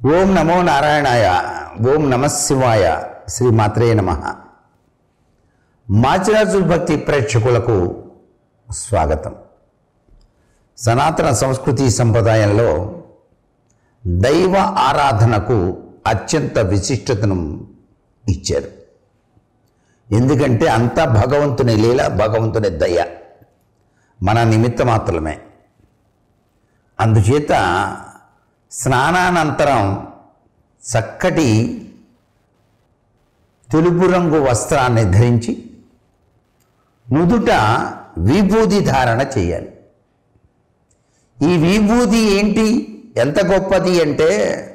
ఓం నమో నారాయణాయ ఓం నమ శివాయ శ్రీ మాత్రే నమ మాచిరాజు భక్తి ప్రేక్షకులకు స్వాగతం సనాతన సంస్కృతి సంప్రదాయంలో దైవ ఆరాధనకు అత్యంత విశిష్టతను ఇచ్చారు ఎందుకంటే అంతా భగవంతుని లీల భగవంతుని దయ మన నిమిత్త మాత్రమే అందుచేత స్నానానంతరం చక్కటి తెలుపు రంగు వస్త్రాన్ని ధరించి నుదుట విభూది ధారణ చేయాలి ఈ విభూది ఏంటి ఎంత గొప్పది అంటే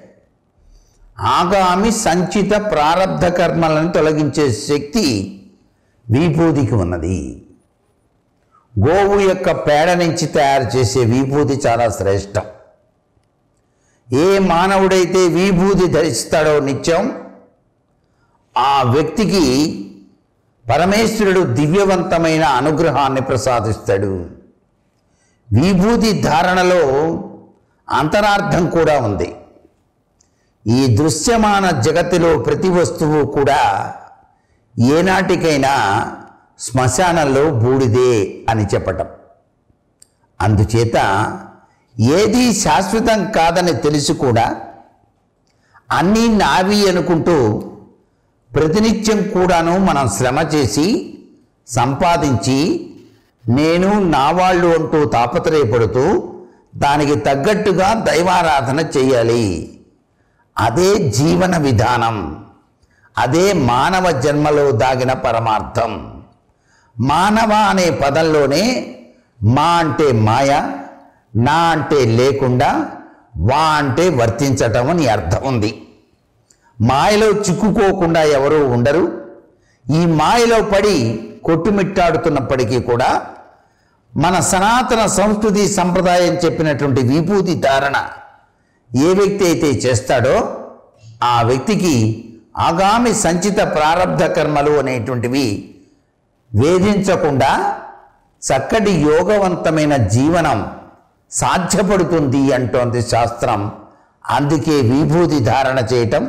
ఆగామి సంచిత ప్రారంధ కర్మలను తొలగించే శక్తి విభూదికి ఉన్నది గోవు యొక్క పేడ నుంచి తయారు చేసే విభూతి చాలా శ్రేష్టం ఏ మానవుడైతే విభూతి ధరిస్తాడో నిత్యం ఆ వ్యక్తికి పరమేశ్వరుడు దివ్యవంతమైన అనుగ్రహాన్ని ప్రసాదిస్తాడు విభూతి ధారణలో అంతరార్థం కూడా ఉంది ఈ దృశ్యమాన జగత్తులో ప్రతి వస్తువు కూడా ఏనాటికైనా శ్మశానంలో బూడిదే అని చెప్పటం అందుచేత ఏది శాశ్వతం కాదని తెలిసి కూడా అన్నీ నావి అనుకుంటూ ప్రతినిత్యం కూడాను మనం శ్రమ చేసి సంపాదించి నేను నా వాళ్ళు అంటూ తాపత్రయపడుతూ దానికి తగ్గట్టుగా దైవారాధన చేయాలి అదే జీవన విధానం అదే మానవ జన్మలో దాగిన పరమార్థం మానవ అనే పదంలోనే మా అంటే మాయ నా అంటే లేకుండా వా అంటే వర్తించటం అని అర్థం ఉంది మాయలో చిక్కుకోకుండా ఎవరూ ఉండరు ఈ మాయలో పడి కొట్టుమిట్టాడుతున్నప్పటికీ కూడా మన సనాతన సంస్కృతి సంప్రదాయం చెప్పినటువంటి విభూతి ధారణ ఏ వ్యక్తి అయితే చేస్తాడో ఆ వ్యక్తికి ఆగామి సంచిత ప్రారంధ కర్మలు అనేటువంటివి వేధించకుండా చక్కటి యోగవంతమైన జీవనం సాధ్యపడుతుంది అంటోంది శాస్త్రం అందుకే విభూతి ధారణ చేయటం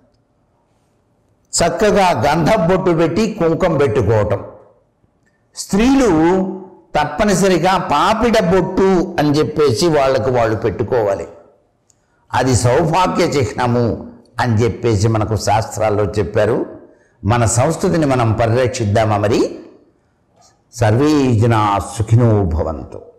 చక్కగా గంధం బొట్టు పెట్టి కుంకం పెట్టుకోవటం స్త్రీలు తప్పనిసరిగా పాపిడ బొట్టు అని చెప్పేసి వాళ్ళకు వాళ్ళు పెట్టుకోవాలి అది సౌభాగ్య చిహ్నము అని చెప్పేసి మనకు శాస్త్రాల్లో చెప్పారు మన సంస్కృతిని మనం పరిరక్షిద్దామా మరి సర్వే జనా సుఖినో భవంతు